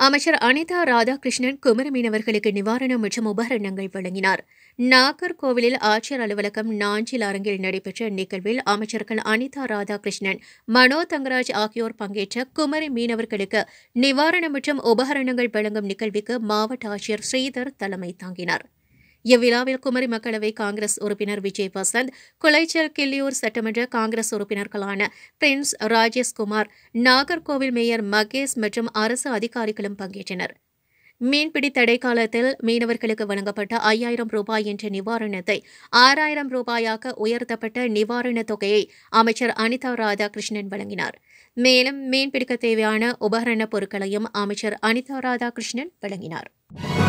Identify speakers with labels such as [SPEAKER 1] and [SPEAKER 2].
[SPEAKER 1] அமைச்சர் அனிதா ராதாகிருஷ்ணன் குமரி மீனவர்களுக்கு நிவாரணம் மற்றும் உபகரணங்கள் வழங்கினார் நாகர்கோவிலில் ஆட்சியர் அலுவலகம் நாஞ்சில் அரங்கில் நடைபெற்ற நிகழ்வில் அமைச்சர்கள் அனிதா ராதாகிருஷ்ணன் மனோ தங்கராஜ் ஆகியோர் பங்கேற்ற குமரி மீனவர்களுக்கு நிவாரணம் மற்றும் உபகரணங்கள் வழங்கும் நிகழ்வுக்கு மாவட்ட ஆட்சியர் ஸ்ரீதர் தலைமை தாங்கினார் இவ்விழாவில் குமரி மக்களவை காங்கிரஸ் உறுப்பினர் விஜய் வசந்த் குளைச்சல் கிள்ளியூர் சட்டமன்ற காங்கிரஸ் உறுப்பினர்களான பிரின்ஸ் ராஜேஷ்குமார் நாகர்கோவில் மேயர் மகேஷ் மற்றும் அரசு அதிகாரிகளும் பங்கேற்றனர் மீன்பிடி தடை காலத்தில் மீனவர்களுக்கு வழங்கப்பட்ட ஐயாயிரம் ரூபாய் என்ற நிவாரணத்தை ஆறாயிரம் ரூபாயாக உயர்த்தப்பட்ட நிவாரணத் தொகையை அமைச்சர் அனிதா ராதாகிருஷ்ணன் வழங்கினார் மேலும் மீன்பிடிக்க தேவையான உபகரணப் பொருட்களையும் அமைச்சர் அனிதா ராதாகிருஷ்ணன் வழங்கினார்